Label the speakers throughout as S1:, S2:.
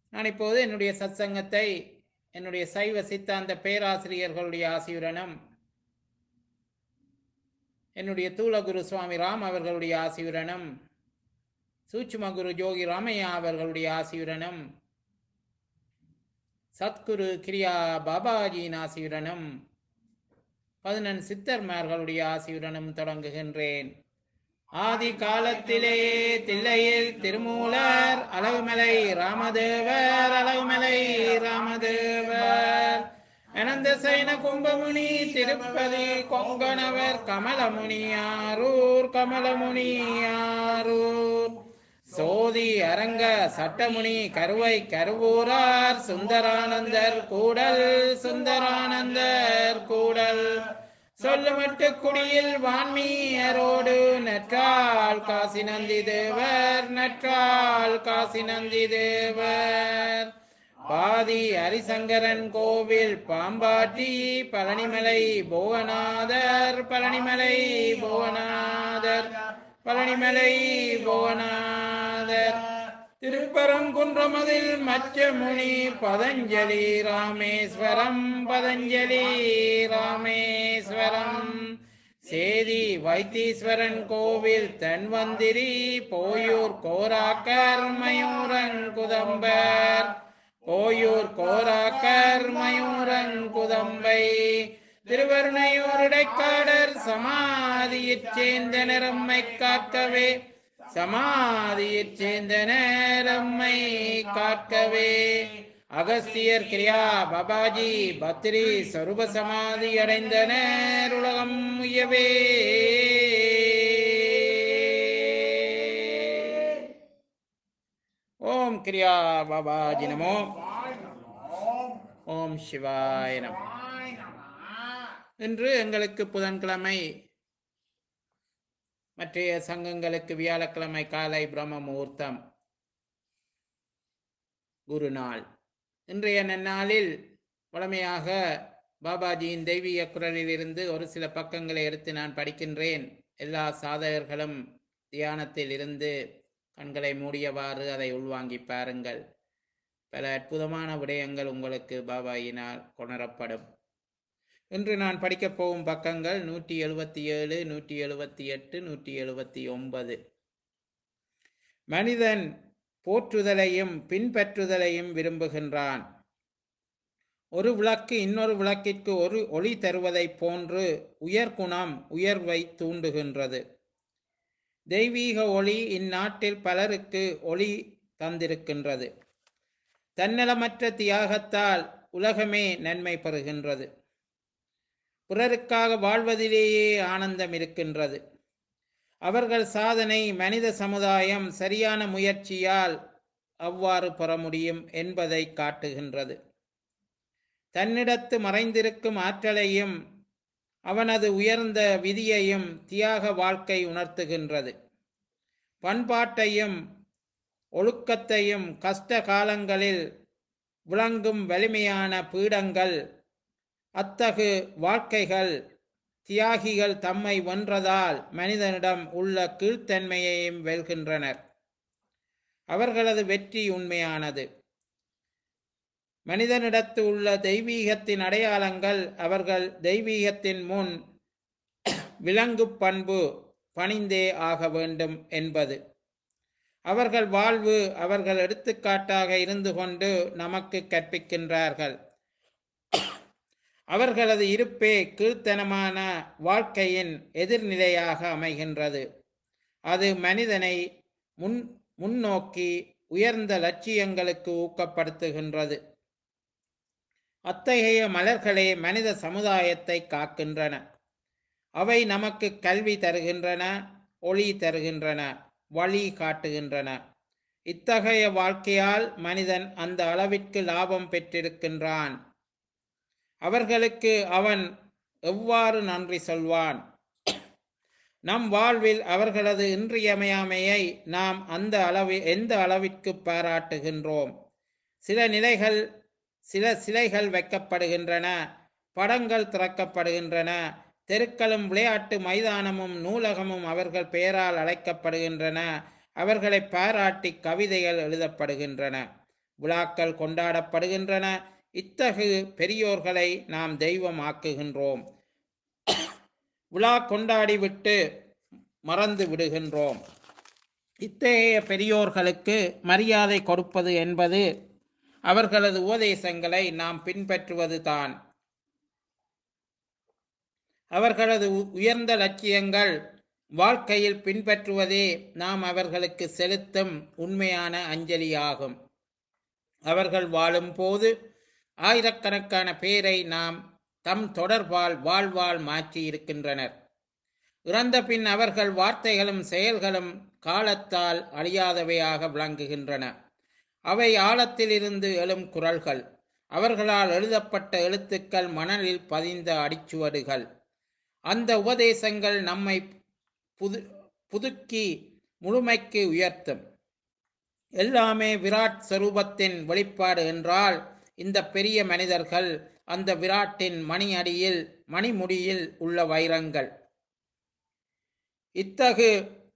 S1: நான் இப்போது என்னுடைய சத்சங்கத்தை என்னுடைய சைவ சித்தாந்த பேராசிரியர்களுடைய ஆசியுடனும் என்னுடைய தூளகுரு சுவாமி ராம் அவர்களுடைய ஆசியுடனும் சூட்சும குரு ஜோகி ராமையா அவர்களுடைய ஆசியுடனும் சத்குரு கிரியா பாபாஜியின் ஆசியுடனும் பதினெண் சித்தர்மார்களுடைய ஆசியுடனும் தொடங்குகின்றேன் ஆதி காலத்திலே தில்லையில் திருமூலர் அழகுமலை ராமதேவர் அழகுமலை ராமதேவர் அனந்த சைன கும்பமுனி திருப்பதி கொங்கணவர் கமலமுனியாரூர் கமலமுனியாரூர் சோதி அரங்க சட்டமுனி கருவை கருவூரார் சுந்தரானந்தர் கூடல் சுந்தரானந்தர் கூடல் சொல்லுமட்டு குடியில் வான்மீயரோடு நற்றால் காசி நந்தி தேவர் நற்றால் காசி நந்தி தேவர் பாதி ஹரிசங்கரன் கோவில் பாம்பாட்டி பழனிமலை புவனாதர் பழனிமலை புவனாதர் பழனிமலை புவனாதர் திருப்பரங்குன்றமதில் மச்சமுனி பதஞ்சலி ராமேஸ்வரம் பதஞ்சலி ராமேஸ்வரம் சேதி வைத்தீஸ்வரன் கோவில் தன்வந்திரி போயூர் கோராக்கர் மயூரங்குதம்பர் போயூர் கோராக்கர் மயூரங்குதம்பை திருவருணையூருடைக்காடர் சமாதியைச் சேர்ந்த நிறம்மை காக்கவே சமாதியைச் சேர்ந்த நேரம்மை காக்கவே அகஸ்தியர் கிரியா பாபாஜி பத்ரி சொருப சமாதி அடைந்தனர் உலகம் உயவே ஓம் கிரியா பாபாஜி நமோ ஓம் சிவாய நமோ இன்று எங்களுக்கு புதன்கிழமை மற்றைய சங்கங்களுக்கு வியாழக்கிழமை காலை பிரம்ம முகூர்த்தம் குரு நாள் இன்றைய நன்னாளில் வழமையாக பாபாஜியின் தெய்வீக குரலில் இருந்து ஒரு சில பக்கங்களை எடுத்து நான் படிக்கின்றேன் எல்லா சாதகர்களும் தியானத்தில் இருந்து கண்களை மூடியவாறு அதை உள்வாங்கி பாருங்கள் பல அற்புதமான விடயங்கள் உங்களுக்கு பாபாயினால் கொணரப்படும் இன்று நான் படிக்கப் போகும் பக்கங்கள் நூற்றி எழுபத்தி ஏழு நூற்றி எழுபத்தி எட்டு நூற்றி எழுபத்தி ஒன்பது மனிதன் போற்றுதலையும் பின்பற்றுதலையும் விரும்புகின்றான் ஒரு விளக்கு இன்னொரு விளக்கிற்கு ஒரு ஒளி தருவதைப் போன்று உயர்குணம் உயர்வை தூண்டுகின்றது தெய்வீக ஒளி இந்நாட்டில் பலருக்கு ஒளி தந்திருக்கின்றது தன்னலமற்ற தியாகத்தால் உலகமே நன்மை பெறுகின்றது பிறருக்காக வாழ்வதிலேயே ஆனந்தம் இருக்கின்றது அவர்கள் சாதனை மனித சமுதாயம் சரியான முயற்சியால் அவ்வாறு பெற முடியும் என்பதை காட்டுகின்றது தன்னிடத்து மறைந்திருக்கும் ஆற்றலையும் அவனது உயர்ந்த விதியையும் தியாக வாழ்க்கை உணர்த்துகின்றது பண்பாட்டையும் ஒழுக்கத்தையும் கஷ்ட காலங்களில் விளங்கும் வலிமையான பீடங்கள் அத்தகு வாழ்க்கைகள் தியாகிகள் தம்மை வென்றதால் மனிதனிடம் உள்ள கீழ்த்தன்மையையும் வெல்கின்றனர் அவர்களது வெற்றி உண்மையானது மனிதனிடத்து உள்ள தெய்வீகத்தின் அடையாளங்கள் அவர்கள் தெய்வீகத்தின் முன் விலங்கு பண்பு பணிந்தே ஆக வேண்டும் என்பது அவர்கள் வாழ்வு அவர்கள் எடுத்துக்காட்டாக இருந்து கொண்டு நமக்கு கற்பிக்கின்றார்கள் அவர்களது இருப்பே கீழ்த்தனமான வாழ்க்கையின் எதிர்நிலையாக அமைகின்றது அது மனிதனை முன் முன்னோக்கி உயர்ந்த லட்சியங்களுக்கு ஊக்கப்படுத்துகின்றது அத்தகைய மலர்களே மனித சமுதாயத்தை காக்கின்றன அவை நமக்கு கல்வி தருகின்றன ஒளி தருகின்றன வழி காட்டுகின்றன இத்தகைய வாழ்க்கையால் மனிதன் அந்த அளவிற்கு லாபம் பெற்றிருக்கின்றான் அவர்களுக்கு அவன் எவ்வாறு நன்றி சொல்வான் நம் வாழ்வில் அவர்களது இன்றியமையாமையை நாம் அந்த அளவு எந்த அளவிற்கு பாராட்டுகின்றோம் சில நிலைகள் சில சிலைகள் வைக்கப்படுகின்றன படங்கள் திறக்கப்படுகின்றன தெருக்களும் விளையாட்டு மைதானமும் நூலகமும் அவர்கள் பெயரால் அழைக்கப்படுகின்றன அவர்களை பாராட்டி கவிதைகள் எழுதப்படுகின்றன விழாக்கள் கொண்டாடப்படுகின்றன இத்தகு பெரியோர்களை நாம் தெய்வம் ஆக்குகின்றோம் விழா கொண்டாடிவிட்டு மறந்து விடுகின்றோம் இத்தகைய பெரியோர்களுக்கு மரியாதை கொடுப்பது என்பது அவர்களது உபதேசங்களை நாம் பின்பற்றுவது தான் அவர்களது உ- உயர்ந்த லட்சியங்கள் வாழ்க்கையில் பின்பற்றுவதே நாம் அவர்களுக்கு செலுத்தும் உண்மையான அஞ்சலியாகும் அவர்கள் வாழும்போது ஆயிரக்கணக்கான பேரை நாம் தம் தொடர்பால் வாழ்வால் மாற்றி இருக்கின்றனர் இறந்த பின் அவர்கள் வார்த்தைகளும் செயல்களும் காலத்தால் அழியாதவையாக விளங்குகின்றன அவை ஆழத்திலிருந்து எழும் குரல்கள் அவர்களால் எழுதப்பட்ட எழுத்துக்கள் மணலில் பதிந்த அடிச்சுவடுகள் அந்த உபதேசங்கள் நம்மை புது புதுக்கி முழுமைக்கு உயர்த்தும் எல்லாமே விராட் ஸ்வரூபத்தின் வெளிப்பாடு என்றால் இந்த பெரிய மனிதர்கள் அந்த விராட்டின் மணி அடியில் மணிமுடியில் உள்ள வைரங்கள் இத்தகு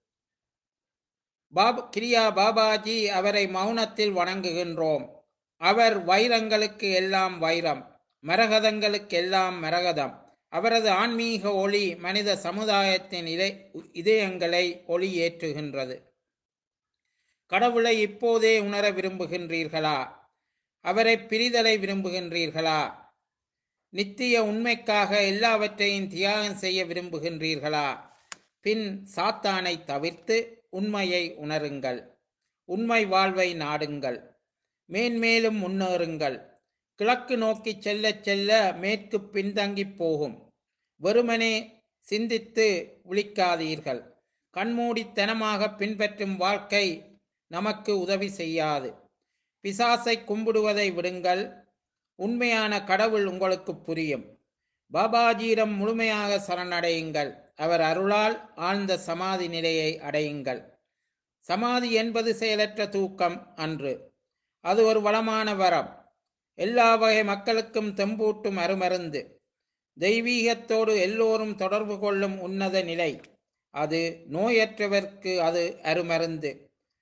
S1: பாப் கிரியா பாபாஜி அவரை மௌனத்தில் வணங்குகின்றோம் அவர் வைரங்களுக்கு எல்லாம் வைரம் மரகதங்களுக்கு எல்லாம் மரகதம் அவரது ஆன்மீக ஒளி மனித சமுதாயத்தின் இதை இதயங்களை ஒளி ஏற்றுகின்றது கடவுளை இப்போதே உணர விரும்புகின்றீர்களா அவரை பிரிதலை விரும்புகின்றீர்களா நித்திய உண்மைக்காக எல்லாவற்றையும் தியாகம் செய்ய விரும்புகின்றீர்களா பின் சாத்தானை தவிர்த்து உண்மையை உணருங்கள் உண்மை வாழ்வை நாடுங்கள் மேன்மேலும் முன்னேறுங்கள் கிழக்கு நோக்கி செல்ல செல்ல மேற்கு பின்தங்கி போகும் வெறுமனே சிந்தித்து விழிக்காதீர்கள் கண்மூடித்தனமாக பின்பற்றும் வாழ்க்கை நமக்கு உதவி செய்யாது பிசாசை கும்பிடுவதை விடுங்கள் உண்மையான கடவுள் உங்களுக்கு புரியும் பாபாஜியிடம் முழுமையாக சரணடையுங்கள் அவர் அருளால் ஆழ்ந்த சமாதி நிலையை அடையுங்கள் சமாதி என்பது செயலற்ற தூக்கம் அன்று அது ஒரு வளமான வரம் எல்லா வகை மக்களுக்கும் தெம்பூட்டும் அருமருந்து தெய்வீகத்தோடு எல்லோரும் தொடர்பு கொள்ளும் உன்னத நிலை அது நோயற்றவர்க்கு அது அருமருந்து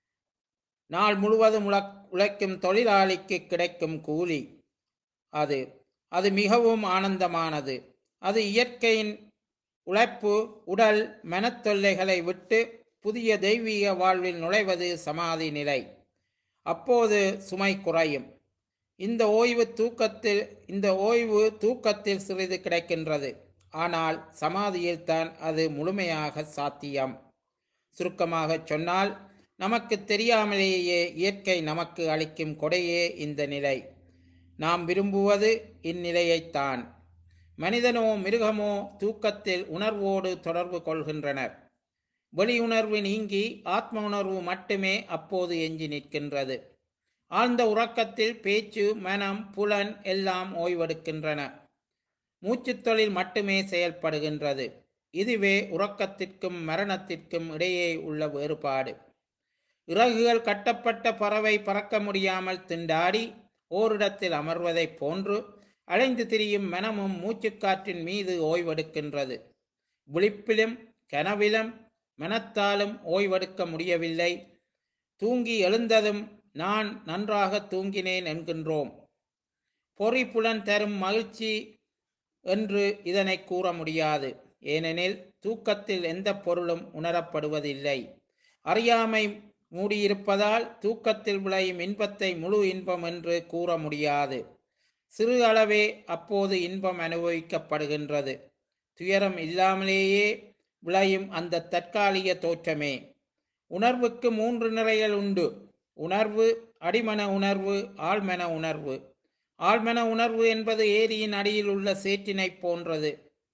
S1: நாள் முழுவதும் உழக் உழைக்கும் தொழிலாளிக்கு கிடைக்கும் கூலி அது அது மிகவும் ஆனந்தமானது அது இயற்கையின் உழைப்பு உடல் மனத்தொல்லைகளை விட்டு புதிய தெய்வீக வாழ்வில் நுழைவது சமாதி நிலை அப்போது சுமை குறையும் இந்த ஓய்வு தூக்கத்தில் இந்த ஓய்வு தூக்கத்தில் சிறிது கிடைக்கின்றது ஆனால் சமாதியில் தான் அது முழுமையாக சாத்தியம் சுருக்கமாக சொன்னால் நமக்கு தெரியாமலேயே இயற்கை நமக்கு அளிக்கும் கொடையே இந்த நிலை நாம் விரும்புவது இந்நிலையைத்தான் மனிதனோ மிருகமோ தூக்கத்தில் உணர்வோடு தொடர்பு கொள்கின்றனர் வெளியுணர்வு நீங்கி ஆத்ம உணர்வு மட்டுமே அப்போது எஞ்சி நிற்கின்றது ஆழ்ந்த உறக்கத்தில் பேச்சு மனம் புலன் எல்லாம் ஓய்வெடுக்கின்றன மூச்சுத் தொழில் மட்டுமே செயல்படுகின்றது இதுவே உறக்கத்திற்கும் மரணத்திற்கும் இடையே உள்ள வேறுபாடு இறகுகள் கட்டப்பட்ட பறவை பறக்க முடியாமல் திண்டாடி ஓரிடத்தில் அமர்வதைப் போன்று அலைந்து திரியும் மனமும் மூச்சுக்காற்றின் மீது ஓய்வெடுக்கின்றது விழிப்பிலும் கனவிலும் மனத்தாலும் ஓய்வெடுக்க முடியவில்லை தூங்கி எழுந்ததும் நான் நன்றாக தூங்கினேன் என்கின்றோம் பொறி புலன் தரும் மகிழ்ச்சி என்று இதனை கூற முடியாது ஏனெனில் தூக்கத்தில் எந்த பொருளும் உணரப்படுவதில்லை அறியாமை மூடியிருப்பதால் தூக்கத்தில் விளையும் இன்பத்தை முழு இன்பம் என்று கூற முடியாது சிறு அளவே அப்போது இன்பம் அனுபவிக்கப்படுகின்றது துயரம் இல்லாமலேயே விளையும் அந்த தற்காலிக தோற்றமே உணர்வுக்கு மூன்று நிலைகள் உண்டு உணர்வு அடிமன உணர்வு ஆழ்மன உணர்வு ஆழ்மன உணர்வு என்பது ஏரியின் அடியில் உள்ள சேற்றினைப் போன்றது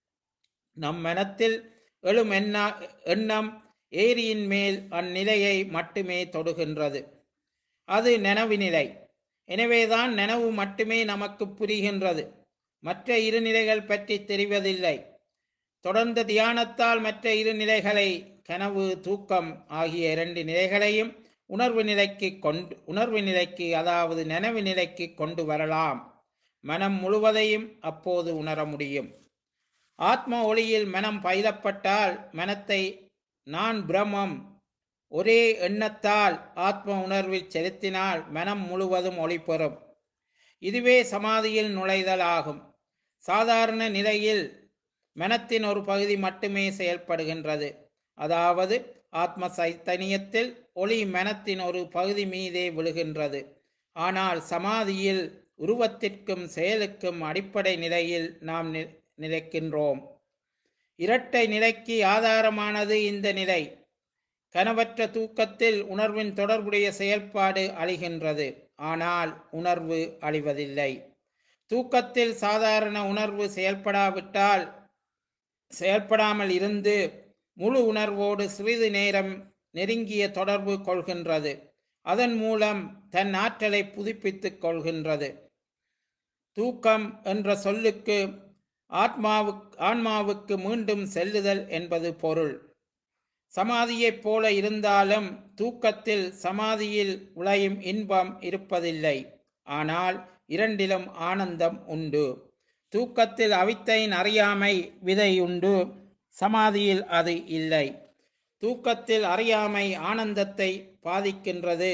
S1: நம் மனத்தில் எழும் எண்ணா எண்ணம் ஏரியின் மேல் அந்நிலையை மட்டுமே தொடுகின்றது அது நனவு நிலை எனவேதான் நனவு மட்டுமே நமக்கு புரிகின்றது மற்ற இரு நிலைகள் பற்றி தெரிவதில்லை தொடர்ந்த தியானத்தால் மற்ற இரு நிலைகளை கனவு தூக்கம் ஆகிய இரண்டு நிலைகளையும் உணர்வு நிலைக்கு கொண்டு உணர்வு நிலைக்கு அதாவது நனவு நிலைக்கு கொண்டு வரலாம் மனம் முழுவதையும் அப்போது உணர முடியும் ஆத்ம ஒளியில் மனம் பயிலப்பட்டால் மனத்தை நான் பிரம்மம் ஒரே எண்ணத்தால் ஆத்ம உணர்வில் செலுத்தினால் மனம் முழுவதும் ஒளி பெறும் இதுவே சமாதியில் நுழைதல் ஆகும் சாதாரண நிலையில் மனத்தின் ஒரு பகுதி மட்டுமே செயல்படுகின்றது அதாவது ஆத்ம சைத்தன்யத்தில் ஒளி மனத்தின் ஒரு பகுதி மீதே விழுகின்றது ஆனால் சமாதியில் உருவத்திற்கும் செயலுக்கும் அடிப்படை நிலையில் நாம் நி- நிலைக்கின்றோம் இரட்டை நிலைக்கு ஆதாரமானது இந்த நிலை கனவற்ற தூக்கத்தில் உணர்வின் தொடர்புடைய செயல்பாடு அழிகின்றது ஆனால் உணர்வு அழிவதில்லை தூக்கத்தில் சாதாரண உணர்வு செயல்படாவிட்டால் செயல்படாமல் இருந்து முழு உணர்வோடு சிறிது நேரம் நெருங்கிய தொடர்பு கொள்கின்றது அதன் மூலம் தன் ஆற்றலை புதுப்பித்துக் கொள்கின்றது தூக்கம் என்ற சொல்லுக்கு ஆத்மாவுக்கு ஆன்மாவுக்கு மீண்டும் செல்லுதல் என்பது பொருள் சமாதியைப் போல இருந்தாலும் தூக்கத்தில் சமாதியில் உழையும் இன்பம் இருப்பதில்லை ஆனால் இரண்டிலும் ஆனந்தம் உண்டு தூக்கத்தில் அவித்தையின் அறியாமை விதை உண்டு சமாதியில் அது இல்லை தூக்கத்தில் அறியாமை ஆனந்தத்தை பாதிக்கின்றது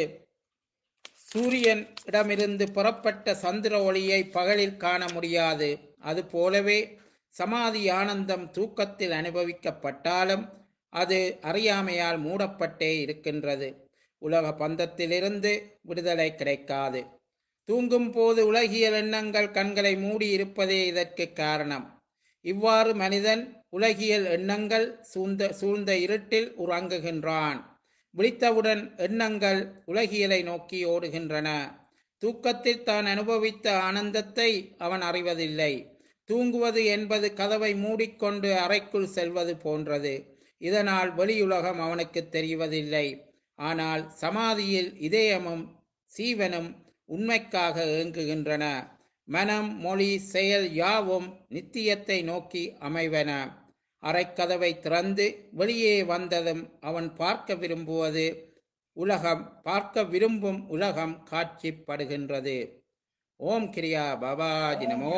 S1: சூரியன் இடமிருந்து புறப்பட்ட சந்திர ஒளியை பகலில் காண முடியாது அதுபோலவே சமாதி ஆனந்தம் தூக்கத்தில் அனுபவிக்கப்பட்டாலும் அது அறியாமையால் மூடப்பட்டே இருக்கின்றது உலக பந்தத்திலிருந்து விடுதலை கிடைக்காது தூங்கும் போது உலகியல் எண்ணங்கள் கண்களை மூடி இருப்பதே இதற்கு காரணம் இவ்வாறு மனிதன் உலகியல் எண்ணங்கள் சூழ்ந்த சூழ்ந்த இருட்டில் உறங்குகின்றான் விழித்தவுடன் எண்ணங்கள் உலகியலை நோக்கி ஓடுகின்றன தூக்கத்தில் தான் அனுபவித்த ஆனந்தத்தை அவன் அறிவதில்லை தூங்குவது என்பது கதவை மூடிக்கொண்டு அறைக்குள் செல்வது போன்றது இதனால் வெளியுலகம் அவனுக்கு தெரிவதில்லை ஆனால் சமாதியில் இதயமும் சீவனும் உண்மைக்காக ஏங்குகின்றன மனம் மொழி செயல் யாவும் நித்தியத்தை நோக்கி அமைவன அறைக்கதவை திறந்து வெளியே வந்ததும் அவன் பார்க்க விரும்புவது உலகம் பார்க்க விரும்பும் உலகம் காட்சிப்படுகின்றது ஓம் கிரியா பாபாஜி நமோ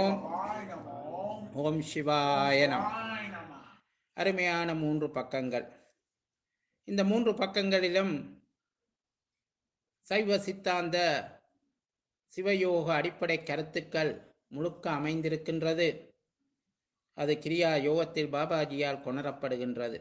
S1: ஓம் சிவாய நம அருமையான மூன்று பக்கங்கள் இந்த மூன்று பக்கங்களிலும் சைவ சித்தாந்த சிவயோக அடிப்படை கருத்துக்கள் முழுக்க அமைந்திருக்கின்றது அது கிரியா யோகத்தில் பாபாஜியால் கொணரப்படுகின்றது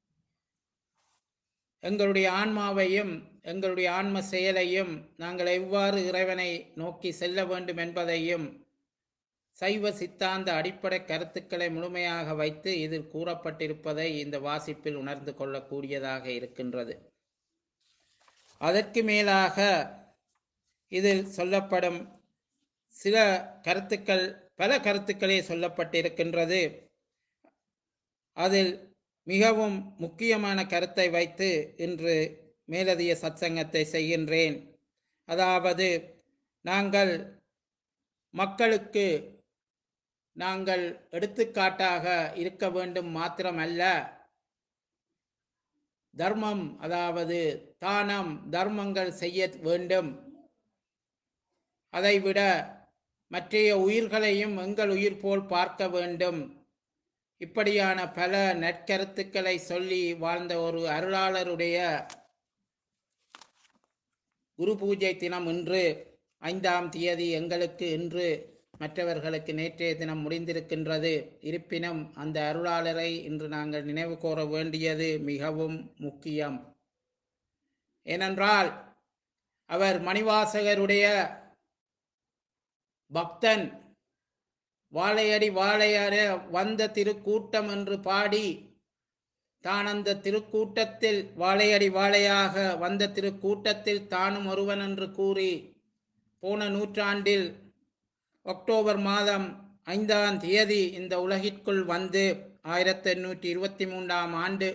S1: எங்களுடைய ஆன்மாவையும் எங்களுடைய ஆன்ம செயலையும் நாங்கள் எவ்வாறு இறைவனை நோக்கி செல்ல வேண்டும் என்பதையும் சைவ சித்தாந்த அடிப்படை கருத்துக்களை முழுமையாக வைத்து இதில் கூறப்பட்டிருப்பதை இந்த வாசிப்பில் உணர்ந்து கொள்ளக்கூடியதாக இருக்கின்றது அதற்கு மேலாக இதில் சொல்லப்படும் சில கருத்துக்கள் பல கருத்துக்களே சொல்லப்பட்டிருக்கின்றது அதில் மிகவும் முக்கியமான கருத்தை வைத்து இன்று மேலதிக சத்சங்கத்தை செய்கின்றேன் அதாவது நாங்கள் மக்களுக்கு நாங்கள் எடுத்துக்காட்டாக இருக்க வேண்டும் மாத்திரமல்ல தர்மம் அதாவது தானம் தர்மங்கள் செய்ய வேண்டும் அதைவிட மற்றைய உயிர்களையும் எங்கள் உயிர் போல் பார்க்க வேண்டும் இப்படியான பல நற்கருத்துக்களை சொல்லி வாழ்ந்த ஒரு அருளாளருடைய குரு பூஜை தினம் இன்று ஐந்தாம் தேதி எங்களுக்கு இன்று மற்றவர்களுக்கு நேற்றைய தினம் முடிந்திருக்கின்றது இருப்பினும் அந்த அருளாளரை இன்று நாங்கள் நினைவு கூற வேண்டியது மிகவும் முக்கியம் ஏனென்றால் அவர் மணிவாசகருடைய பக்தன் வாழையடி வாழையட வந்த திருக்கூட்டம் என்று பாடி தான் அந்த திருக்கூட்டத்தில் வாழையடி வாழையாக வந்த திருக்கூட்டத்தில் தானும் ஒருவன் என்று கூறி போன நூற்றாண்டில் அக்டோபர் மாதம் ஐந்தாம் தேதி இந்த உலகிற்குள் வந்து ஆயிரத்தி எண்ணூற்றி இருபத்தி மூன்றாம் ஆண்டு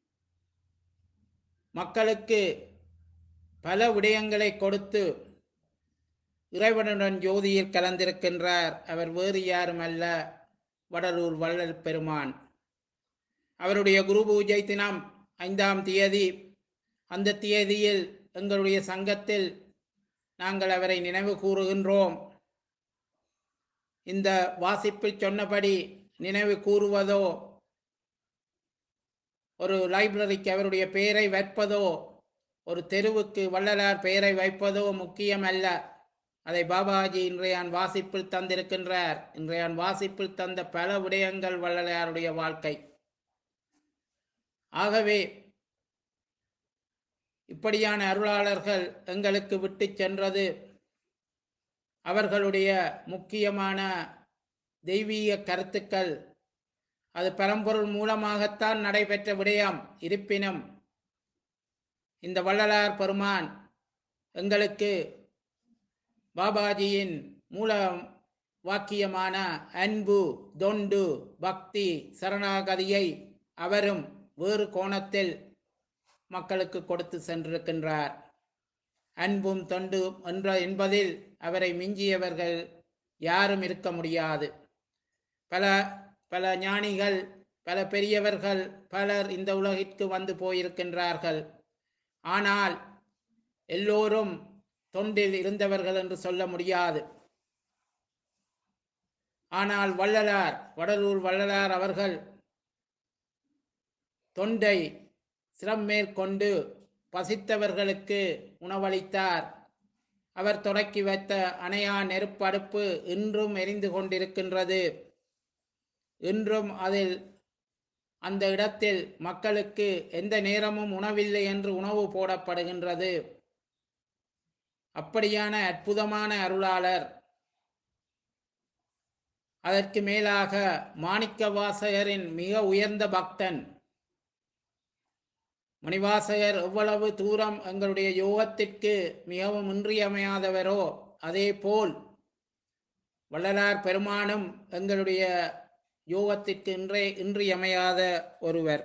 S1: மக்களுக்கு பல விடயங்களை கொடுத்து இறைவனுடன் ஜோதியில் கலந்திருக்கின்றார் அவர் வேறு யாரும் அல்ல வடலூர் வள்ளல் பெருமான் அவருடைய குரு பூஜை தினம் ஐந்தாம் தேதி அந்த தேதியில் எங்களுடைய சங்கத்தில் நாங்கள் அவரை நினைவு கூறுகின்றோம் இந்த வாசிப்பில் சொன்னபடி நினைவு கூறுவதோ ஒரு லைப்ரரிக்கு அவருடைய பெயரை வைப்பதோ ஒரு தெருவுக்கு வள்ளலார் பெயரை வைப்பதோ முக்கியம் அல்ல அதை பாபாஜி இன்றையான் வாசிப்பில் தந்திருக்கின்றார் இன்றையான் வாசிப்பில் தந்த பல விடயங்கள் வள்ளலாருடைய வாழ்க்கை ஆகவே இப்படியான அருளாளர்கள் எங்களுக்கு விட்டு சென்றது அவர்களுடைய முக்கியமான தெய்வீக கருத்துக்கள் அது பரம்பொருள் மூலமாகத்தான் நடைபெற்ற விடயம் இருப்பினும் இந்த வள்ளலார் பெருமான் எங்களுக்கு பாபாஜியின் மூல வாக்கியமான அன்பு தொண்டு பக்தி சரணாகதியை அவரும் வேறு கோணத்தில் மக்களுக்கு கொடுத்து சென்றிருக்கின்றார் அன்பும் தொண்டு என்ற என்பதில் அவரை மிஞ்சியவர்கள் யாரும் இருக்க முடியாது பல பல ஞானிகள் பல பெரியவர்கள் பலர் இந்த உலகிற்கு வந்து போயிருக்கின்றார்கள் ஆனால் எல்லோரும் தொண்டில் இருந்தவர்கள் என்று சொல்ல முடியாது ஆனால் வள்ளலார் வடலூர் வள்ளலார் அவர்கள் தொண்டை சிரம் மேற்கொண்டு பசித்தவர்களுக்கு உணவளித்தார் அவர் தொடக்கி வைத்த அணையா நெருப்படுப்பு இன்றும் எரிந்து கொண்டிருக்கின்றது இன்றும் அதில் அந்த இடத்தில் மக்களுக்கு எந்த நேரமும் உணவில்லை என்று உணவு போடப்படுகின்றது அப்படியான அற்புதமான அருளாளர் அதற்கு மேலாக மாணிக்க வாசகரின் மிக உயர்ந்த பக்தன் மணிவாசகர் எவ்வளவு தூரம் எங்களுடைய யோகத்திற்கு மிகவும் இன்றியமையாதவரோ அதே போல் வள்ளலார் பெருமானும் எங்களுடைய யோகத்திற்கு இன்றே இன்றியமையாத ஒருவர்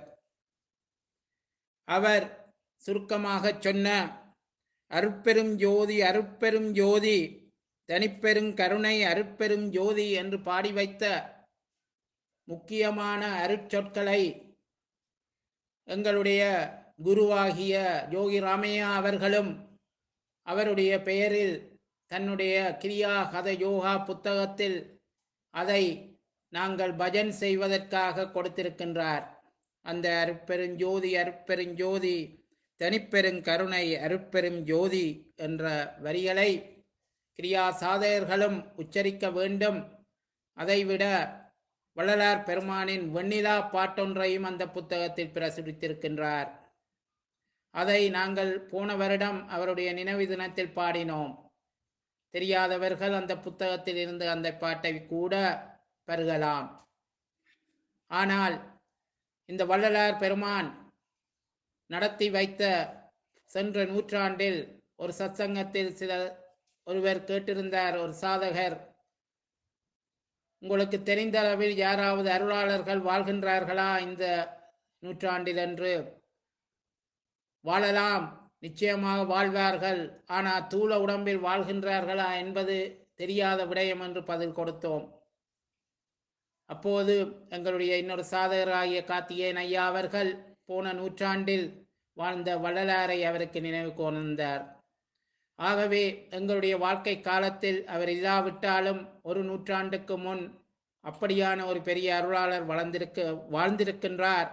S1: அவர் சுருக்கமாக சொன்ன அருட்பெரும் ஜோதி அருட்பெரும் ஜோதி தனிப்பெரும் கருணை அருட்பெரும் ஜோதி என்று பாடி வைத்த முக்கியமான அருட்சொற்களை எங்களுடைய குருவாகிய யோகி ராமையா அவர்களும் அவருடைய பெயரில் தன்னுடைய கிரியா கத யோகா புத்தகத்தில் அதை நாங்கள் பஜன் செய்வதற்காக கொடுத்திருக்கின்றார் அந்த அருட்பெருஞ்சோதி அருட்பெருஞ்சோதி தனிப்பெருங் கருணை அருட்பெரும் ஜோதி என்ற வரிகளை கிரியா சாதகர்களும் உச்சரிக்க வேண்டும் அதைவிட வள்ளலார் பெருமானின் வெண்ணிலா பாட்டொன்றையும் அந்த புத்தகத்தில் பிரசுரித்திருக்கின்றார் அதை நாங்கள் போன வருடம் அவருடைய நினைவு தினத்தில் பாடினோம் தெரியாதவர்கள் அந்த புத்தகத்தில் இருந்து அந்த பாட்டை கூட பருகலாம் ஆனால் இந்த வள்ளலார் பெருமான் நடத்தி வைத்த சென்ற நூற்றாண்டில் ஒரு சத்சங்கத்தில் சில ஒருவர் கேட்டிருந்தார் ஒரு சாதகர் உங்களுக்கு தெரிந்த அளவில் யாராவது அருளாளர்கள் வாழ்கின்றார்களா இந்த நூற்றாண்டில் என்று வாழலாம் நிச்சயமாக வாழ்வார்கள் ஆனால் தூள உடம்பில் வாழ்கின்றார்களா என்பது தெரியாத விடயம் என்று பதில் கொடுத்தோம் அப்போது எங்களுடைய இன்னொரு சாதகராகிய கார்த்திகேயன் ஐயா அவர்கள் போன நூற்றாண்டில் வாழ்ந்த வள்ளலாரை அவருக்கு நினைவு கொண்டார் ஆகவே எங்களுடைய வாழ்க்கை காலத்தில் அவர் இல்லாவிட்டாலும் ஒரு நூற்றாண்டுக்கு முன் அப்படியான ஒரு பெரிய அருளாளர் வளர்ந்திருக்க வாழ்ந்திருக்கின்றார்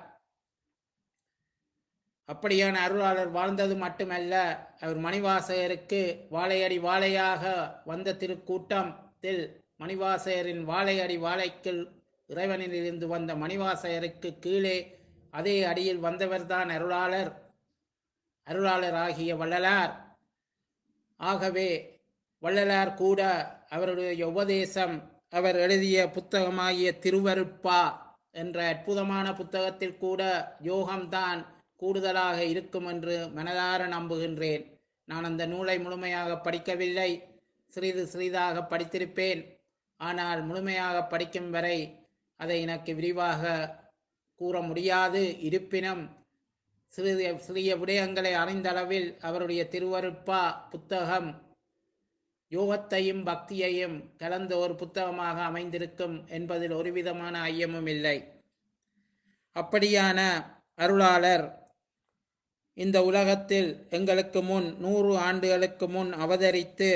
S1: அப்படியான அருளாளர் வாழ்ந்தது மட்டுமல்ல அவர் மணிவாசகருக்கு வாழையடி வாழையாக வந்த திருக்கூட்டத்தில் மணிவாசகரின் வாழையடி வாழைக்குள் இறைவனில் இருந்து வந்த மணிவாசகருக்கு கீழே அதே அடியில் வந்தவர்தான் அருளாளர் அருளாளர் ஆகிய வள்ளலார் ஆகவே வள்ளலார் கூட அவருடைய உபதேசம் அவர் எழுதிய புத்தகமாகிய திருவருட்பா என்ற அற்புதமான புத்தகத்தில் கூட யோகம்தான் கூடுதலாக இருக்கும் என்று மனதார நம்புகின்றேன் நான் அந்த நூலை முழுமையாக படிக்கவில்லை சிறிது சிறிதாக படித்திருப்பேன் ஆனால் முழுமையாக படிக்கும் வரை அதை எனக்கு விரிவாக கூற முடியாது இருப்பினும் சிறிய சிறிய விடயங்களை அறிந்த அளவில் அவருடைய திருவருட்பா புத்தகம் யோகத்தையும் பக்தியையும் கலந்த ஒரு புத்தகமாக அமைந்திருக்கும் என்பதில் ஒரு விதமான ஐயமும் இல்லை அப்படியான அருளாளர் இந்த உலகத்தில் எங்களுக்கு முன் நூறு ஆண்டுகளுக்கு முன் அவதரித்து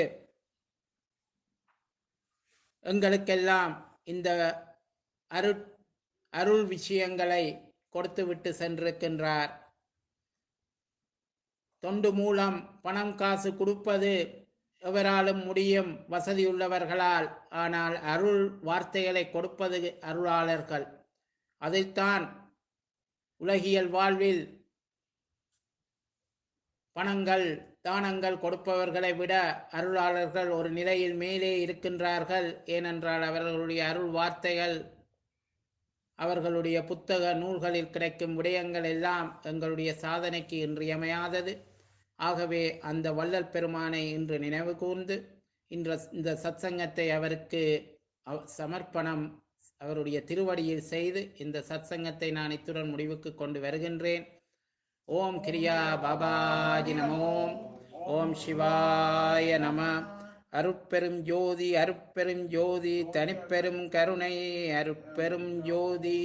S1: எங்களுக்கெல்லாம் இந்த அருட் அருள் விஷயங்களை கொடுத்துவிட்டு சென்றிருக்கின்றார் தொண்டு மூலம் பணம் காசு கொடுப்பது எவராலும் முடியும் வசதியுள்ளவர்களால் ஆனால் அருள் வார்த்தைகளை கொடுப்பது அருளாளர்கள் அதைத்தான் உலகியல் வாழ்வில் பணங்கள் தானங்கள் கொடுப்பவர்களை விட அருளாளர்கள் ஒரு நிலையில் மேலே இருக்கின்றார்கள் ஏனென்றால் அவர்களுடைய அருள் வார்த்தைகள் அவர்களுடைய புத்தக நூல்களில் கிடைக்கும் விடயங்கள் எல்லாம் எங்களுடைய சாதனைக்கு இன்றியமையாதது ஆகவே அந்த வள்ளல் பெருமானை இன்று நினைவு கூர்ந்து இன்ற இந்த சத்சங்கத்தை அவருக்கு அவ- சமர்ப்பணம் அவருடைய திருவடியில் செய்து இந்த சத்சங்கத்தை நான் இத்துடன் முடிவுக்கு கொண்டு வருகின்றேன் ஓம் கிரியா பாபாஜி நமோம் ஓம் சிவாய நம அருட்பெரும் ஜோதி அருட்பெரும் ஜோதி தனிப்பெரும் கருணை அருட்பெரும் ஜோதி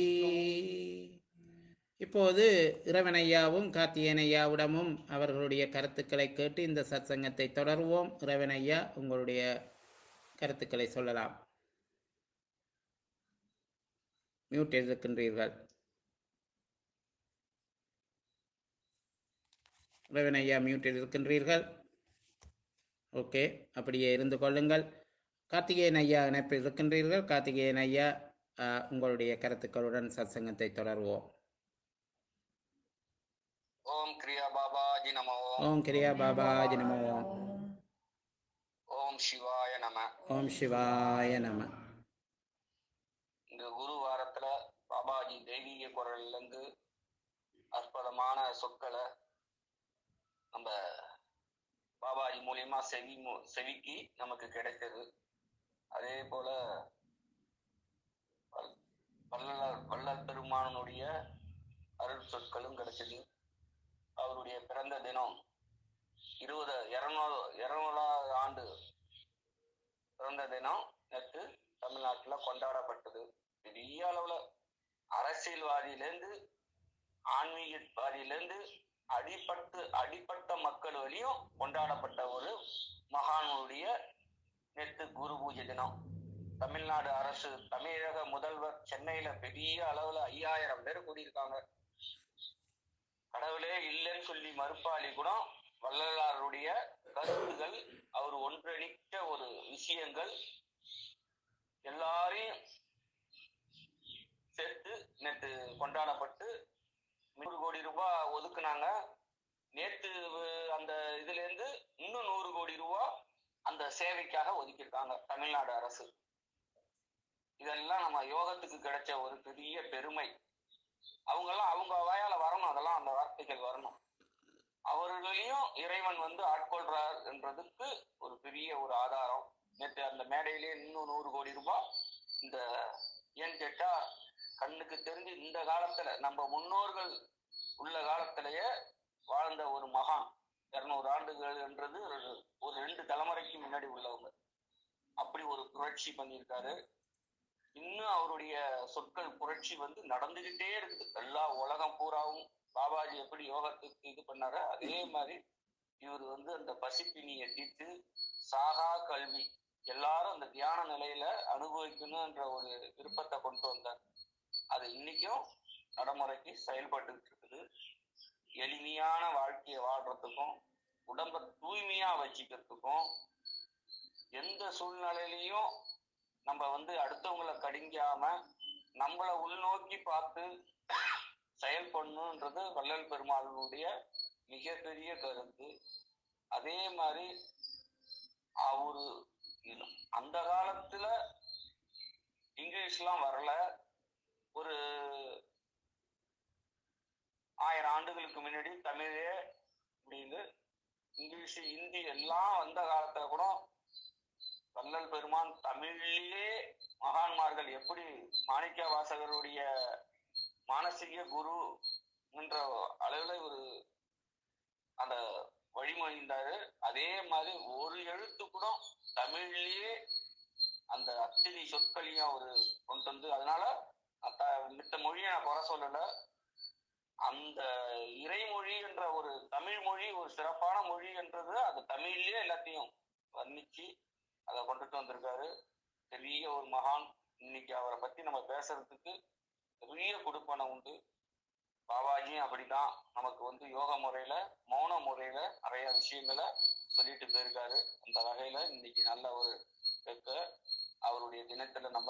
S1: இப்போது இறைவனையாவும் கார்த்தியனையாவிடமும் அவர்களுடைய கருத்துக்களை கேட்டு இந்த சத்சங்கத்தை தொடர்வோம் இறைவனையா உங்களுடைய கருத்துக்களை சொல்லலாம் மியூட் இருக்கின்றீர்கள் இறைவனையா மியூட்டில் இருக்கின்றீர்கள் ஓகே அப்படியே இருந்து கொள்ளுங்கள் கார்த்திகேயன் ஐயா இணைப்பில் இருக்கின்றீர்கள் கார்த்திகேயன் ஐயா அஹ், உங்களுடைய கருத்துக்களுடன் சத்சங்கத்தை தொடர்வோம்
S2: ஓம் கிரியா பாபாஜி நம ஓம்
S1: ஓம் கிரியா பாபாஜி நம ஓம்
S2: ஓம் சிவாய நம
S1: ஓம் சிவாய நம
S2: இந்த குரு வாரத்துல பாபாஜி தெய்வீக குரல்ல இருந்து அற்புதமான சொற்களை நம்ம பாபாஜி மூலியமா செவி மு- செவிக்கு நமக்கு கிடைத்தது அதே போல வல்- வள்ளலார் வள்ளல் பெருமானுடைய அருள் சொற்களும் கிடைச்சது அவருடைய பிறந்த தினம் இருபது இருநூறு இருநூறாவது ஆண்டு பிறந்த தினம் நேற்று தமிழ்நாட்டுல கொண்டாடப்பட்டது பெரிய அளவுல அரசியல்வாதியிலேருந்து ஆன்மீகவாதியிலேருந்து அடிப்பட்டு அடிப்பட்ட மக்கள் வழியும் கொண்டாடப்பட்ட ஒரு மகானுடைய நேற்று குரு பூஜை தினம் தமிழ்நாடு அரசு தமிழக முதல்வர் சென்னையில பெரிய அளவுல ஐயாயிரம் பேர் கூடியிருக்காங்க கடவுளே இல்லைன்னு சொல்லி மறுப்பாளி கூட வள்ளலாருடைய கருத்துகள் அவர் ஒன்றிணைக்க ஒரு விஷயங்கள் எல்லாரையும் சேர்த்து நேற்று கொண்டாடப்பட்டு நூறு கோடி ரூபாய் ஒதுக்குனாங்க நேற்று வ- அந்த இதுல இருந்து இன்னும் நூறு கோடி ரூபாய் அந்த சேவைக்காக ஒதுக்கியிருக்காங்க தமிழ்நாடு அரசு இதெல்லாம் நம்ம யோகத்துக்கு கிடைச்ச ஒரு பெரிய பெருமை அவங்கெல்லாம் அவங்க வாயால வரணும் அதெல்லாம் அந்த வார்த்தைகள் வரணும் அவர்களையும் இறைவன் வந்து ஆட்கொள்றார் என்றதுக்கு ஒரு பெரிய ஒரு ஆதாரம் நேற்று அந்த மேடையிலே இன்னும் நூறு கோடி ரூபாய் இந்த ஏன்னு கேட்டா கண்ணுக்கு தெரிஞ்சு இந்த காலத்துல நம்ம முன்னோர்கள் உள்ள காலத்திலேயே வாழ்ந்த ஒரு மகான் இருநூறு ஆண்டுகள் என்றது ஒரு- ஒரு ரெண்டு தலைமுறைக்கு முன்னாடி உள்ளவங்க அப்படி ஒரு புரட்சி பண்ணியிருக்காரு இன்னும் அவருடைய சொற்கள் புரட்சி வந்து நடந்துகிட்டே இருக்குது எல்லா உலகம் பூராவும் பாபாஜி எப்படி யோகத்துக்கு இது பண்ணாரோ அதே மாதிரி இவர் வந்து அந்த பசிப்பினியை தீர்த்து சாகா கல்வி எல்லாரும் அந்த தியான நிலையில அனுபவிக்கணும்ன்ற ஒரு விருப்பத்தை கொண்டு வந்தார் அது இன்னைக்கும் நடைமுறைக்கு செயல்பட்டு இருக்குது எளிமையான வாழ்க்கையை வாழ்றதுக்கும் உடம்ப தூய்மையா வச்சுக்கிறதுக்கும் எந்த சூழ்நிலையிலையும் நம்ம வந்து அடுத்தவங்களை கடிங்காம நம்மள உள்நோக்கி பார்த்து செயல்படணுன்றது வள்ளல் பெருமாளுடைய மிகப்பெரிய கருத்து அதே மாதிரி அவரு இது- அந்த காலத்துல இங்கிலீஷ்லாம் வரல ஒரு ஆயிரம் ஆண்டுகளுக்கு முன்னாடி தமிழே அப்படின்னு இங்கிலீஷ் ஹிந்தி எல்லாம் வந்த காலத்துல கூட வள்ளல் பெருமான் தமிழிலேயே மகான்மார்கள் எப்படி மாணிக்க வாசகருடைய மானசீக குரு என்ற அளவுல ஒரு அந்த வழிமொழிந்தாரு அதே மாதிரி ஒரு எழுத்து கூட தமிழ்லயே அந்த அத்தனை சொற்களையும் அவரு கொண்டு வந்து அதனால அத்த மித்த மொழியை நான் குறை சொல்லல அந்த இறைமொழி என்ற ஒரு தமிழ் மொழி ஒரு சிறப்பான மொழி என்றது அது தமிழ்லயே எல்லாத்தையும் வர்ணிச்சு அதை கொண்டுட்டு வந்திருக்காரு பெரிய ஒரு மகான் இன்னைக்கு அவரை பத்தி நம்ம பேசுறதுக்கு பெரிய கொடுப்பனை உண்டு பாபாஜியும் அப்படிதான் நமக்கு வந்து யோக முறையில மௌன முறையில நிறைய விஷயங்களை சொல்லிட்டு போயிருக்காரு அந்த வகையில இன்னைக்கு நல்ல ஒரு வெக்க அவருடைய தினத்துல நம்ம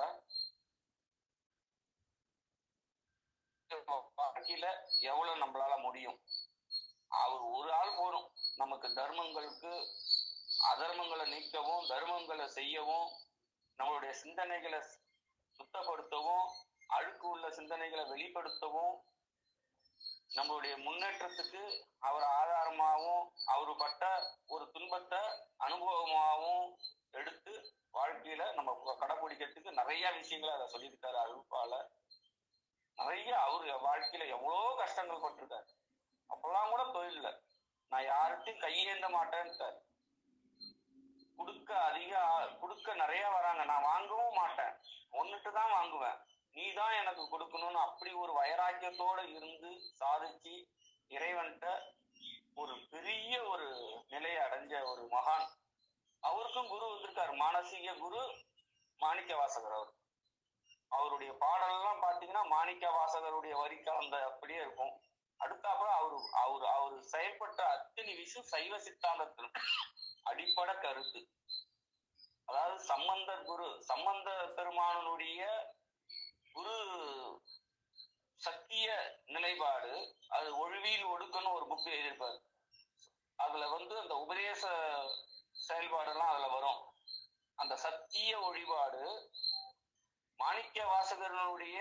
S2: வாழ்க்கையில எவ்வளவு நம்மளால முடியும் அவர் ஒரு ஆள் போதும் நமக்கு தர்மங்களுக்கு அதர்மங்களை நீக்கவும் தர்மங்களை செய்யவும் நம்மளுடைய சிந்தனைகளை சுத்தப்படுத்தவும் அழுக்கு உள்ள சிந்தனைகளை வெளிப்படுத்தவும் நம்மளுடைய முன்னேற்றத்துக்கு அவர் ஆதாரமாகவும் அவர் பட்ட ஒரு துன்பத்தை அனுபவமாகவும் எடுத்து வாழ்க்கையில நம்ம கடைபிடிக்கிறதுக்கு நிறைய விஷயங்களை அதை சொல்லியிருக்காரு அழுப்பால நிறைய அவரு வாழ்க்கையில எவ்வளோ கஷ்டங்கள் பட்டிருக்காரு அப்பெல்லாம் கூட தொழில் நான் யார்கிட்டையும் கையேந்த மாட்டேன்ட்டார் குடுக்க அதிக ஆ- குடுக்க நிறைய வராங்க நான் வாங்கவும் மாட்டேன் ஒன்னுட்டு தான் வாங்குவேன் நீ தான் எனக்கு கொடுக்கணும்னு அப்படி ஒரு வைராக்கியத்தோட இருந்து சாதிச்சு இறைவன்கிட்ட ஒரு பெரிய ஒரு நிலையை அடைஞ்ச ஒரு மகான் அவருக்கும் குரு வந்திருக்காரு மானசீக குரு மாணிக்க வாசகர் அவர் அவருடைய பாடலெல்லாம் பாத்தீங்கன்னா மாணிக்க வாசகருடைய வரி கலந்த அப்படியே இருக்கும் அடுத்தாப்புல அவரு அவரு அவரு செயல்பட்ட அத்தனை விஷயம் சைவ சித்தாந்தத்தில் அடிப்படை கருத்து அதாவது சம்பந்தர் குரு சம்பந்த பெருமானனுடைய குரு சத்திய நிலைப்பாடு அது ஒழுவியில் ஒடுக்கன்னு ஒரு புக் எழுதியிருப்பாரு அதுல வந்து அந்த உபதேச செயல்பாடெல்லாம் அதுல வரும் அந்த சத்திய ஒழிபாடு மாணிக்க வாசகரனுடைய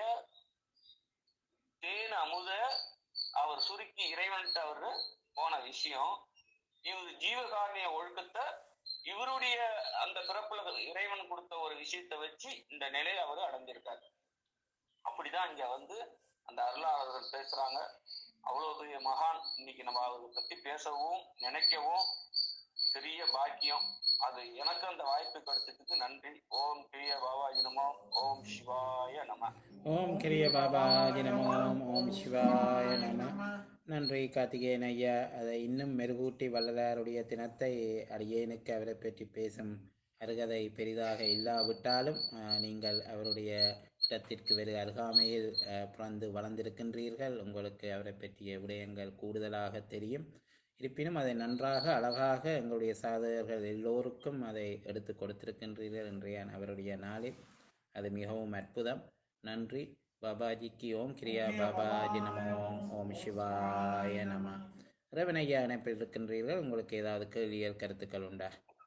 S2: தேன் அமுத அவர் சுருக்கி இறைவன்ட்டு அவரு போன விஷயம் இவர் ஜீவகாரணிய ஒழுக்கத்தை இவருடைய அந்த பிறப்புல இறைவன் கொடுத்த ஒரு விஷயத்தை வச்சு இந்த நிலையை அவர் அடைஞ்சிருக்காரு அப்படிதான் இங்க வந்து அந்த அருளாளர்கள் பேசுறாங்க அவ்வளவு பெரிய மகான் இன்னைக்கு நம்ம அவரை பத்தி பேசவும் நினைக்கவும் பெரிய பாக்கியம் அது எனக்கு அந்த வாய்ப்பு கிடைச்சதுக்கு நன்றி ஓம் பிரிய பாபாஜி நமோ ஓம் சிவாய நம
S1: ஓம் கிரிய பாபாஜி நமோ ஓம் சிவாய நம நன்றி கார்த்திகேயன் ஐயா அதை இன்னும் மெருகூட்டி வள்ளலாருடைய தினத்தை அடியேனுக்கு அவரை பற்றி பேசும் அருகதை பெரிதாக இல்லாவிட்டாலும் அஹ், நீங்கள் அவருடைய இடத்திற்கு வெறு அருகாமையில் அஹ், பிறந்து வளர்ந்திருக்கின்றீர்கள் உங்களுக்கு அவரை பற்றிய விடயங்கள் கூடுதலாக தெரியும் இருப்பினும் அதை நன்றாக அழகாக எங்களுடைய சாதகர்கள் எல்லோருக்கும் அதை எடுத்து கொடுத்திருக்கின்றீர்கள் இன்றைய அவருடைய நாளில் அது மிகவும் அற்புதம் நன்றி பாபாஜிக்கு ஓம் கிரியா பாபாஜி நம ஓம் ஓம் சிவாய நம ரவணையா இணைப்பில் இருக்கின்றீர்கள் உங்களுக்கு ஏதாவது கேள்வியல் கருத்துக்கள் உண்டா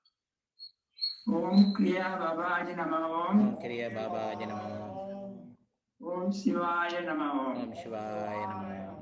S3: ஓம் கிரியா பாபாஜி நம ஓம்
S1: ஓம் கிரியா பாபாஜி நம ஓம்
S3: ஓம் சிவாய நம ஓம்
S1: ஓம் சிவாய நம ஓம்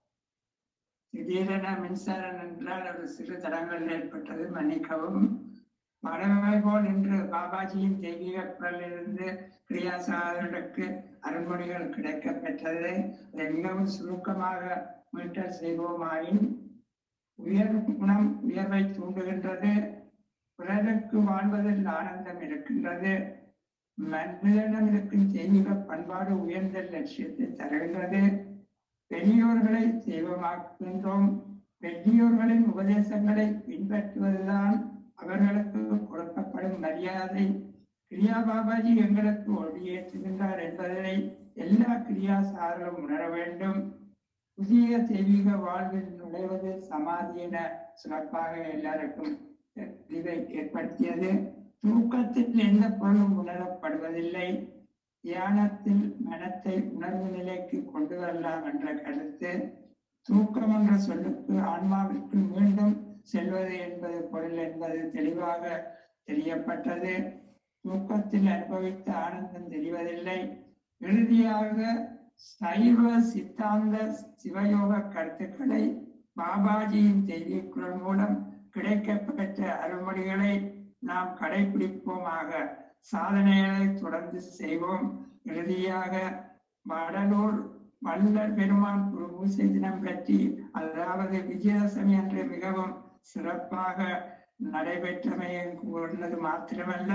S3: திடீரென மின்சாரம் என்றால் ஒரு சிறு தடங்கள் ஏற்பட்டது மன்னிக்கவும் வடமை போல் இன்று பாபாஜியின் தெய்வீக குரலிலிருந்து கிரியாசாரர்களுக்கு அருள்மொழிகள் கிடைக்கப் பெற்றது அதை மிகவும் சுருக்கமாக மீட்டல் செய்வோமாயின் உயர் குணம் உயர்வை தூண்டுகின்றது பிறருக்கு வாழ்வதில் ஆனந்தம் இருக்கின்றது மனிதனிடம் இருக்கும் தெய்வீக பண்பாடு உயர்ந்த லட்சியத்தை தருகின்றது பெரியோர்களை தெய்வமாக்குகின்றோம் பெரியோர்களின் உபதேசங்களை பின்பற்றுவதுதான் அவர்களுக்கு கொடுக்கப்படும் மரியாதை கிரியா பாபாஜி எங்களுக்கு ஒளியேற்றுகின்றார் என்பதை எல்லா கிரியாசாரரும் உணர வேண்டும் புதிய தெய்வீக வாழ்வில் நுழைவது சமாதி என சிறப்பாக எல்லாருக்கும் இதை ஏற்படுத்தியது தூக்கத்தில் எந்த பொருளும் உணரப்படுவதில்லை தியானத்தில் மனத்தை உணர்வு நிலைக்கு கொண்டு வரலாம் என்ற கருத்து தூக்கம் என்ற சொல்லுக்கு ஆன்மாவிற்கு மீண்டும் செல்வது என்பது பொருள் என்பது தெளிவாக தெரியப்பட்டது தூக்கத்தில் அனுபவித்த ஆனந்தம் தெரிவதில்லை இறுதியாக சைவ சித்தாந்த சிவயோக கருத்துக்களை பாபாஜியின் செய்தி குரல் மூலம் கிடைக்கப்பெற்ற அருள்மொழிகளை நாம் கடைபிடிப்போமாக சாதனைகளை தொடர்ந்து செய்வோம் இறுதியாக வடலூர் வள்ளல் பெருமான் குரு பூசை தினம் பற்றி அதாவது விஜயதசமி அன்று மிகவும் சிறப்பாக நடைபெற்றமையை கூறினது மாத்திரமல்ல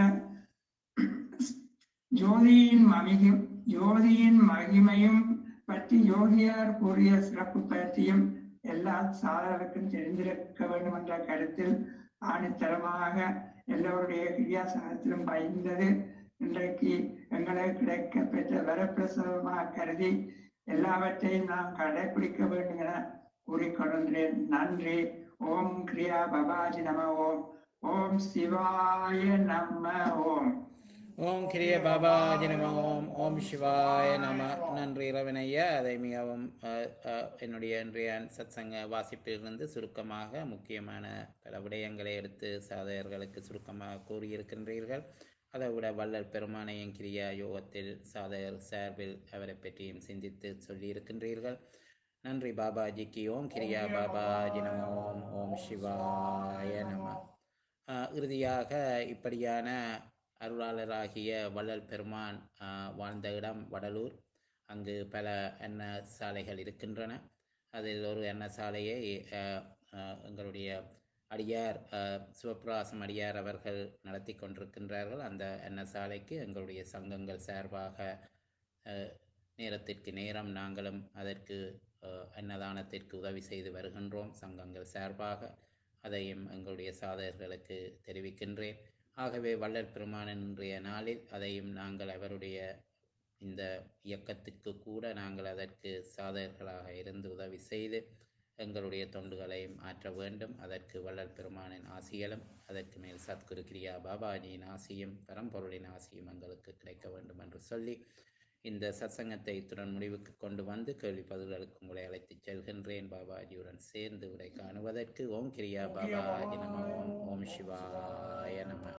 S3: ஜோதியின் மகியும் ஜோதியின் மகிமையும் பற்றி யோகியார் கூறிய சிறப்பு பற்றியும் எல்லா சாதகருக்கும் தெரிந்திருக்க வேண்டும் என்ற கருத்தில் ஆணித்தரமாக எல்லோருடைய கிரியாசனத்திலும் பயந்தது இன்றைக்கு எங்களுக்கு கிடைக்க பெற்ற வரப்பிரசவமாக கருதி எல்லாவற்றையும் நாம் கடைபிடிக்க வேண்டும் என கூறிக்கொள்கின்றேன் நன்றி ஓம் கிரியா பபாஜி நம ஓம் ஓம் சிவாய நம ஓம்
S1: ஓம் கிரிய பாபாஜி நம ஓம் ஓம் சிவாய நம நன்றி இரவினையா அதை மிகவும் அஹ், அஹ், என்னுடைய இன்றைய சத்சங்க வாசிப்பிலிருந்து சுருக்கமாக முக்கியமான பல விடயங்களை எடுத்து சாதகர்களுக்கு சுருக்கமாக கூறியிருக்கின்றீர்கள் அதை விட வள்ளல் பெருமானையும் கிரியா யோகத்தில் சாதகர் சார்பில் அவரை பற்றியும் சிந்தித்து சொல்லியிருக்கின்றீர்கள் நன்றி பாபாஜிக்கு ஓம் கிரியா பாபாஜி நம ஓம் ஓம் சிவாய நம ஆஹ் இறுதியாக இப்படியான அருளாளராகிய வள்ளல் பெருமான் ஆஹ் வாழ்ந்த இடம் வடலூர் அங்கு பல எண்ண சாலைகள் இருக்கின்றன அதில் ஒரு எண்ண சாலையை ஆஹ், ஆஹ், எங்களுடைய அடியார் ஆஹ், சிவபிரகாசம் அடியார் அவர்கள் நடத்தி கொண்டிருக்கின்றார்கள் அந்த எண்ண சாலைக்கு எங்களுடைய சங்கங்கள் சார்பாக ஆஹ், நேரத்திற்கு நேரம் நாங்களும் அதற்கு ஆஹ், அன்னதானத்திற்கு உதவி செய்து வருகின்றோம் சங்கங்கள் சார்பாக அதையும் எங்களுடைய சாதகர்களுக்கு தெரிவிக்கின்றேன் ஆகவே வள்ளல் பெருமான் இன்றைய நாளில் அதையும் நாங்கள் அவருடைய இந்த இயக்கத்துக்கு கூட நாங்கள் அதற்கு சாதகர்களாக இருந்து உதவி செய்து எங்களுடைய தொண்டுகளையும் ஆற்ற வேண்டும் அதற்கு வள்ளல் பெருமானின் ஆசிகளும் அதற்கு மேல் சத்குரு கிரியா பாபாஜியின் ஆசியும் பரம்பொருளின் ஆசியும் எங்களுக்கு கிடைக்க வேண்டும் என்று சொல்லி இந்த சத்சங்கத்தை இத்துடன் முடிவுக்கு கொண்டு வந்து கேள்வி பதில்களுக்கு உங்களை அழைத்துச் செல்கின்றேன் பாபாஜியுடன் சேர்ந்து உரை காணுவதற்கு ஓம் கிரியா பாபாஜி நம ஓம் ஓம் சிவாய நம